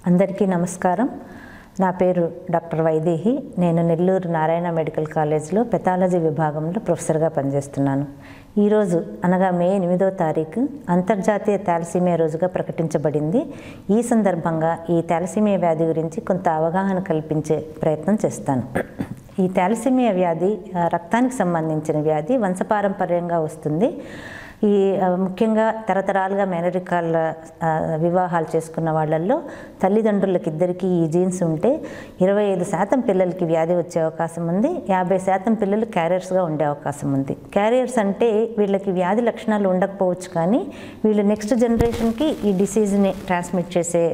అందరికీ నమస్కారం నా పేరు డాక్టర్ వైదేహి నేను నెల్లూరు నారాయణ మెడికల్ కాలేజ్లో పెథాలజీ విభాగంలో ప్రొఫెసర్గా పనిచేస్తున్నాను ఈరోజు అనగా మే ఎనిమిదో తారీఖు అంతర్జాతీయ థాలసీమియా రోజుగా ప్రకటించబడింది ఈ సందర్భంగా ఈ థాలసీమియా వ్యాధి గురించి కొంత అవగాహన కల్పించే ప్రయత్నం చేస్తాను ఈ థాలసీమియా వ్యాధి ఆ, రక్తానికి సంబంధించిన వ్యాధి వంశపారంపర్యంగా వస్తుంది ఈ ఆ, ముఖ్యంగా తరతరాలుగా మేనరికాల ఆ, వివాహాలు చేసుకున్న వాళ్ళల్లో తల్లిదండ్రులకి ఇద్దరికి ఈ జీన్స్ ఉంటే ఇరవై ఐదు శాతం పిల్లలకి వ్యాధి వచ్చే అవకాశం ఉంది యాభై శాతం పిల్లలు క్యారియర్స్గా ఉండే అవకాశం ఉంది క్యారియర్స్ అంటే వీళ్ళకి వ్యాధి లక్షణాలు ఉండకపోవచ్చు కానీ వీళ్ళు నెక్స్ట్ జనరేషన్కి ఈ డిసీజ్ని ట్రాన్స్మిట్ చేసే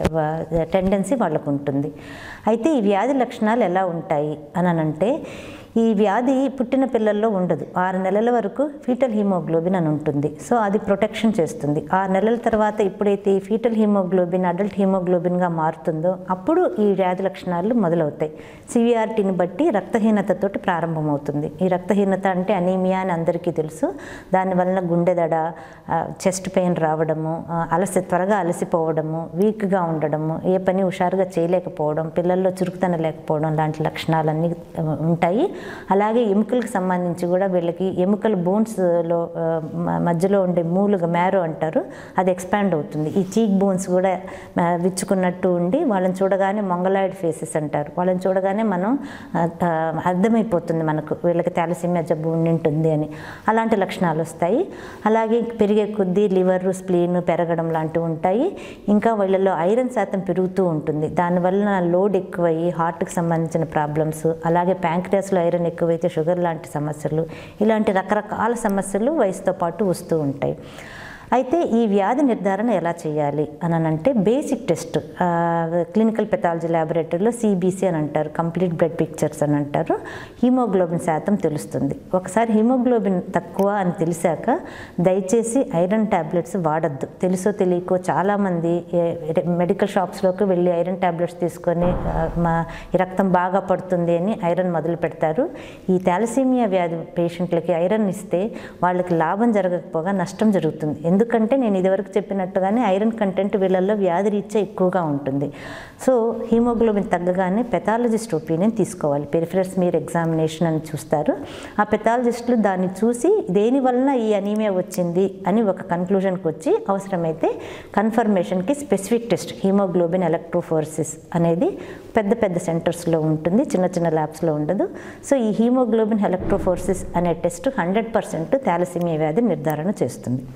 టెండెన్సీ వాళ్ళకు ఉంటుంది అయితే ఈ వ్యాధి లక్షణాలు ఎలా ఉంటాయి అని అంటే ఈ వ్యాధి పుట్టిన పిల్లల్లో ఉండదు ఆరు నెలల వరకు ఫీటల్ హీమోగ్లోబిన్ అని ఉంటుంది సో అది ప్రొటెక్షన్ చేస్తుంది ఆరు నెలల తర్వాత ఎప్పుడైతే ఈ ఫీటల్ హీమోగ్లోబిన్ అడల్ట్ హీమోగ్లోబిన్గా మారుతుందో అప్పుడు ఈ వ్యాధి లక్షణాలు మొదలవుతాయి సివిఆర్టీని బట్టి రక్తహీనతతోటి ప్రారంభమవుతుంది ఈ రక్తహీనత అంటే అనీమియా అని అందరికీ తెలుసు దానివలన గుండె దడ చెస్ట్ పెయిన్ రావడము ఆ, అలసి త్వరగా అలసిపోవడము వీక్గా ఉండడము ఏ పని హుషారుగా చేయలేకపోవడం పిల్లల్లో చురుకుతనం లేకపోవడం లాంటి లక్షణాలన్నీ ఆ, ఉంటాయి అలాగే ఎముకలకు సంబంధించి కూడా వీళ్ళకి ఎముకల బోన్స్లో మధ్యలో ఉండే మూలుగా మ్యారో అంటారు అది ఎక్స్పాండ్ అవుతుంది ఈ చీక్ బోన్స్ కూడా ఆ, విచ్చుకున్నట్టు ఉండి వాళ్ళని చూడగానే మంగళాయిడ్ ఫేసెస్ అంటారు వాళ్ళని చూడగానే మనం ఆ, ఆ, అర్థమైపోతుంది మనకు వీళ్ళకి థాలసీమియా జబ్బు ఉండి ఉంటుంది అని అలాంటి లక్షణాలు వస్తాయి అలాగే పెరిగే కొద్దీ లివర్ స్ప్లీన్ పెరగడం లాంటివి ఉంటాయి ఇంకా వీళ్ళలో ఐరన్ శాతం పెరుగుతూ ఉంటుంది దానివల్ల లోడ్ ఎక్కువయ్యి హార్ట్కి సంబంధించిన ప్రాబ్లమ్స్ అలాగే ప్యాంక్రియాస్లో ఐరన్ ఎక్కువైతే షుగర్ లాంటి సమస్యలు ఇలాంటి రకరకాల సమస్యలు వయసుతో పాటు వస్తూ ఉంటాయి అయితే ఈ వ్యాధి నిర్ధారణ ఎలా చేయాలి అని అంటే బేసిక్ టెస్ట్ క్లినికల్ పెథాలజీ ల్యాబొరేటరీలో సిబిసి అని అంటారు కంప్లీట్ బ్లడ్ పిక్చర్స్ అని అంటారు హీమోగ్లోబిన్ శాతం తెలుస్తుంది ఒకసారి హీమోగ్లోబిన్ తక్కువ అని తెలిసాక దయచేసి ఐరన్ ట్యాబ్లెట్స్ వాడద్దు తెలుసో తెలియకో చాలామంది ఏ- మెడికల్ షాప్స్లోకి వెళ్ళి ఐరన్ ట్యాబ్లెట్స్ తీసుకొని ఆ, మా ఈ రక్తం బాగా పడుతుంది అని ఐరన్ మొదలు పెడతారు ఈ థాలసీమియా వ్యాధి పేషెంట్లకి ఐరన్ ఇస్తే వాళ్ళకి లాభం జరగకపోగా నష్టం జరుగుతుంది ఎందుకంటే నేను ఇదివరకు చెప్పినట్టుగానే ఐరన్ కంటెంట్ వీళ్ళల్లో వ్యాధి రీత్యా ఎక్కువగా ఉంటుంది సో హీమోగ్లోబిన్ తగ్గగానే పెథాలజిస్ట్ ఒపీనియన్ తీసుకోవాలి పెరిఫరల్స్ మీరు ఎగ్జామినేషన్ అని చూస్తారు ఆ పెథాలజిస్టులు దాన్ని చూసి దేని వలన ఈ అనీమియా వచ్చింది అని ఒక కన్క్లూజన్కి వచ్చి అవసరమైతే కన్ఫర్మేషన్కి స్పెసిఫిక్ టెస్ట్ హీమోగ్లోబిన్ ఎలక్ట్రోఫోర్సిస్ అనేది పెద్ద పెద్ద సెంటర్స్లో ఉంటుంది చిన్న చిన్న ల్యాబ్స్లో ఉండదు సో ఈ హీమోగ్లోబిన్ ఎలక్ట్రోఫోర్సిస్ అనే టెస్ట్ హండ్రెడ్ పర్సెంట్ థాలసీమియా వ్యాధి నిర్ధారణ చేస్తుంది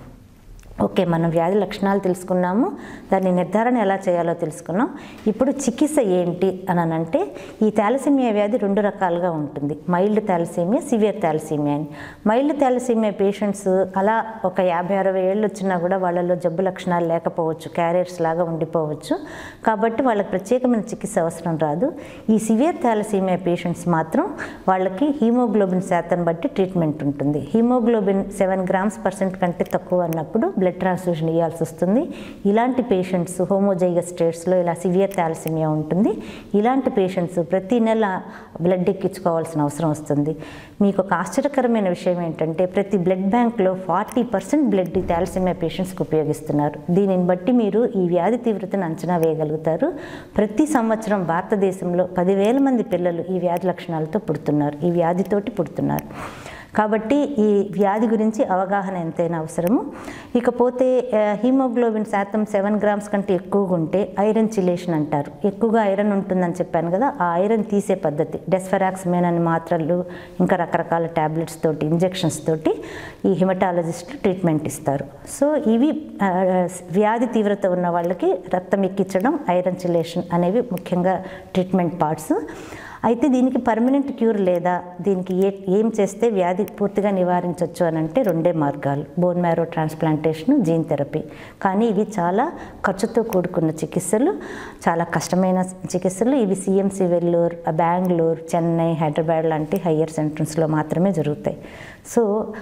ఓకే మనం వ్యాధి లక్షణాలు తెలుసుకున్నాము దాన్ని నిర్ధారణ ఎలా చేయాలో తెలుసుకున్నాం ఇప్పుడు చికిత్స ఏంటి అని అంటే ఈ థాలసీమియా వ్యాధి రెండు రకాలుగా ఉంటుంది మైల్డ్ థాలసీమియా సివియర్ థాలసీమియా అని మైల్డ్ థాలసీమియా పేషెంట్స్ అలా ఒక యాభై అరవై ఏళ్ళు వచ్చినా కూడా వాళ్ళలో జబ్బు లక్షణాలు లేకపోవచ్చు క్యారియర్స్ లాగా ఉండిపోవచ్చు కాబట్టి వాళ్ళకి ప్రత్యేకమైన చికిత్స అవసరం రాదు ఈ సివియర్ థాలసీమియా పేషెంట్స్ మాత్రం వాళ్ళకి హీమోగ్లోబిన్ శాతం బట్టి ట్రీట్మెంట్ ఉంటుంది హీమోగ్లోబిన్ సెవెన్ గ్రామ్స్ పర్సెంట్ కంటే తక్కువ అన్నప్పుడు బ్లడ్ ట్రాన్స్ఫ్యూషన్ ఇవ్వాల్సి వస్తుంది ఇలాంటి పేషెంట్స్ హోమోజైగస్ స్టేట్స్లో ఇలా సివియర్ థాలసీమియా ఉంటుంది ఇలాంటి పేషెంట్స్ ప్రతి నెల బ్లడ్ ఎక్కించుకోవాల్సిన అవసరం వస్తుంది మీకు ఒక ఆశ్చర్యకరమైన విషయం ఏంటంటే ప్రతి బ్లడ్ బ్యాంక్లో ఫార్టీ పర్సెంట్ బ్లడ్ థాలసీమియా పేషెంట్స్కి ఉపయోగిస్తున్నారు దీనిని బట్టి మీరు ఈ వ్యాధి తీవ్రతను అంచనా వేయగలుగుతారు ప్రతి సంవత్సరం భారతదేశంలో పదివేల మంది పిల్లలు ఈ వ్యాధి లక్షణాలతో పుడుతున్నారు ఈ వ్యాధితోటి పుడుతున్నారు కాబట్టి ఈ వ్యాధి గురించి అవగాహన ఎంతైనా అవసరము ఇకపోతే ఆ, హీమోగ్లోబిన్ శాతం సెవెన్ గ్రామ్స్ కంటే ఎక్కువగా ఉంటే ఐరన్ చిలేషన్ అంటారు ఎక్కువగా ఐరన్ ఉంటుందని చెప్పాను కదా ఆ ఐరన్ తీసే పద్ధతి డెస్ఫెరాక్సిమెన్ అనే మాత్రలు ఇంకా రకరకాల ట్యాబ్లెట్స్ తోటి ఇంజెక్షన్స్ తోటి ఈ హిమటాలజిస్టులు ట్రీట్మెంట్ ఇస్తారు సో ఇవి ఆ, వ్యాధి తీవ్రత ఉన్న వాళ్ళకి రక్తం ఎక్కించడం ఐరన్ చిలేషన్ అనేవి ముఖ్యంగా ట్రీట్మెంట్ పార్ట్స్ అయితే దీనికి పర్మనెంట్ క్యూర్ లేదా దీనికి ఏ ఏం చేస్తే వ్యాధి పూర్తిగా నివారించవచ్చు అని అంటే రెండే మార్గాలు bone marrow transplantation gene therapy కానీ ఇవి చాలా ఖర్చుతో కూడుకున్న చికిత్సలు చాలా కష్టమైన చికిత్సలు ఇవి సిఎంసి వెల్లూరు బెంగళూరు చెన్నై హైదరాబాద్ లాంటి హయ్యర్ సెంటర్స్లో మాత్రమే జరుగుతాయి సో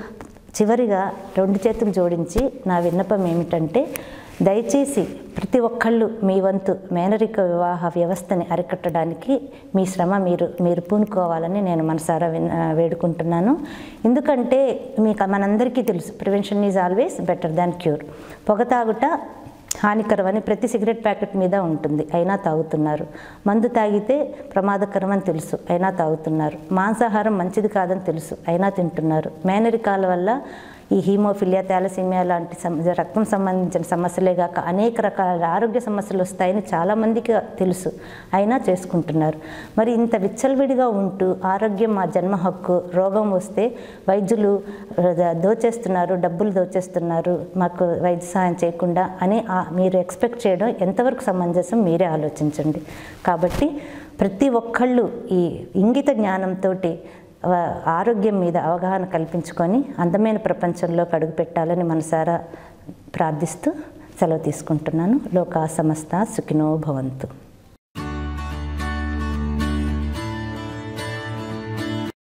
చివరిగా రెండు చేతులు జోడించి నా విన్నపం ఏమిటంటే దయచేసి ప్రతి ఒక్కళ్ళు మీ వంతు మేనరిక వివాహ వ్యవస్థని అరికట్టడానికి మీ శ్రమ మీరు మీరు పూనుకోవాలని నేను మనసారా విన్ ఆ, వేడుకుంటున్నాను ఎందుకంటే మీకు మనందరికీ తెలుసు prevention is always better than cure పొగ తాగుట హానికరమని ప్రతి సిగరెట్ ప్యాకెట్ మీద ఉంటుంది అయినా తాగుతున్నారు మందు తాగితే ప్రమాదకరం అని తెలుసు అయినా తాగుతున్నారు మాంసాహారం మంచిది కాదని తెలుసు అయినా తింటున్నారు మేనరికాల వల్ల ఈ హీమోఫిలియా థాలసీమియా లాంటి సమ రక్తం సంబంధించిన సమస్యలే కాక అనేక రకాల ఆరోగ్య సమస్యలు వస్తాయని చాలామందికి తెలుసు అయినా చేసుకుంటున్నారు మరి ఇంత విచ్చలవిడిగా ఉంటూ ఆరోగ్యం మా జన్మ హక్కు రోగం వస్తే వైద్యులు దోచేస్తున్నారు డబ్బులు దోచేస్తున్నారు మాకు వైద్య సహాయం చేయకుండా అని ఆ- మీరు ఎక్స్పెక్ట్ చేయడం ఎంతవరకు సమంజసం మీరే ఆలోచించండి కాబట్టి ప్రతి ఒక్కళ్ళు ఈ ఇంగిత జ్ఞానంతో ఆరోగ్యం మీద అవగాహన కల్పించుకొని అందమైన ప్రపంచంలోకి అడుగుపెట్టాలని మనసారా ప్రార్థిస్తూ సెలవు తీసుకుంటున్నాను లోకా సమస్త సుఖినో భవంతు